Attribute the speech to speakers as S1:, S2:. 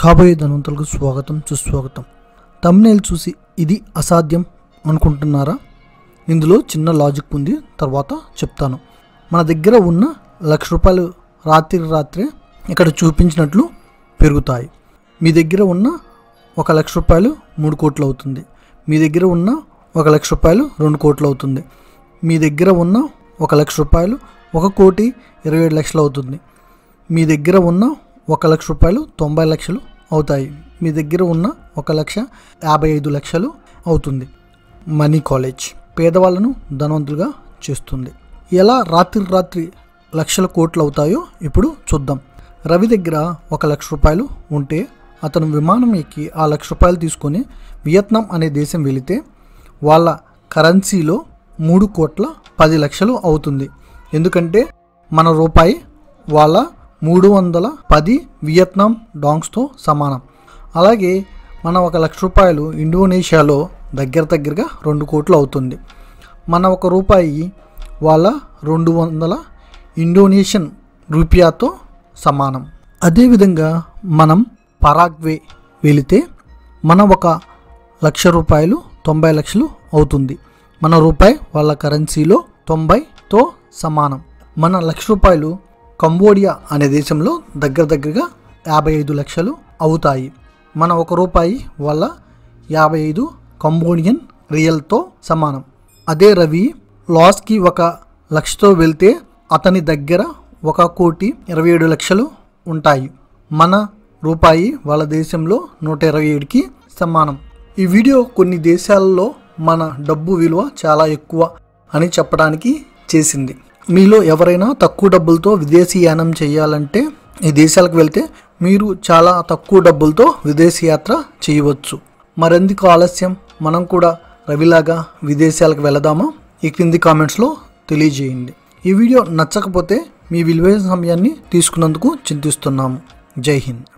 S1: కాబోయే ధనవంతులకు స్వాగతం సుస్వాగతం తమ్నేల్ చూసి ఇది అసాధ్యం అనుకుంటున్నారా ఇందులో చిన్న లాజిక్ ఉంది తర్వాత చెప్తాను మన దగ్గర ఉన్న లక్ష రూపాయలు రాత్రి రాత్రే ఇక్కడ చూపించినట్లు పెరుగుతాయి మీ దగ్గర ఉన్న ఒక లక్ష రూపాయలు మూడు కోట్లు అవుతుంది మీ దగ్గర ఉన్న ఒక లక్ష రూపాయలు రెండు కోట్లు అవుతుంది మీ దగ్గర ఉన్న ఒక లక్ష రూపాయలు ఒక కోటి ఇరవై ఏడు లక్షలు అవుతుంది మీ దగ్గర ఉన్న ఒక లక్ష రూపాయలు తొంభై లక్షలు అవుతాయి మీ దగ్గర ఉన్న ఒక లక్ష యాభై ఐదు లక్షలు అవుతుంది మనీ కాలేజ్ పేదవాళ్ళను ధనవంతులుగా చేస్తుంది ఎలా రాత్రి రాత్రి లక్షల కోట్లు అవుతాయో ఇప్పుడు చూద్దాం రవి దగ్గర ఒక లక్ష రూపాయలు ఉంటే అతను విమానం ఎక్కి ఆ లక్ష రూపాయలు తీసుకొని వియత్నాం అనే దేశం వెళితే వాళ్ళ కరెన్సీలో మూడు కోట్ల పది లక్షలు అవుతుంది ఎందుకంటే మన రూపాయి వాళ్ళ మూడు వందల పది వియత్నాం డాంగ్స్తో సమానం అలాగే మన ఒక లక్ష రూపాయలు ఇండోనేషియాలో దగ్గర దగ్గరగా రెండు కోట్లు అవుతుంది మన ఒక రూపాయి వాళ్ళ రెండు వందల ఇండోనేషియన్ రూపియాతో సమానం అదేవిధంగా మనం పరాగ్వే వెళితే మన ఒక లక్ష రూపాయలు తొంభై లక్షలు అవుతుంది మన రూపాయి వాళ్ళ కరెన్సీలో తొంభైతో సమానం మన లక్ష రూపాయలు కంబోడియా అనే దేశంలో దగ్గర దగ్గరగా యాభై ఐదు లక్షలు అవుతాయి మన ఒక రూపాయి వాళ్ళ యాభై ఐదు కంబోడియన్ రియల్తో సమానం అదే రవి లాస్కి ఒక లక్షతో వెళ్తే అతని దగ్గర ఒక కోటి ఇరవై ఏడు లక్షలు ఉంటాయి మన రూపాయి వాళ్ళ దేశంలో నూట ఇరవై ఏడుకి సమానం ఈ వీడియో కొన్ని దేశాలలో మన డబ్బు విలువ చాలా ఎక్కువ అని చెప్పడానికి చేసింది మీలో ఎవరైనా తక్కువ డబ్బులతో విదేశీ యానం చేయాలంటే ఈ దేశాలకు వెళ్తే మీరు చాలా తక్కువ డబ్బులతో విదేశీ యాత్ర చేయవచ్చు మరెందుకు ఆలస్యం మనం కూడా రవిలాగా విదేశాలకు వెళదామా ఈ క్రింది కామెంట్స్లో తెలియజేయండి ఈ వీడియో నచ్చకపోతే మీ విలువైన సమయాన్ని తీసుకున్నందుకు చింతిస్తున్నాము జై హింద్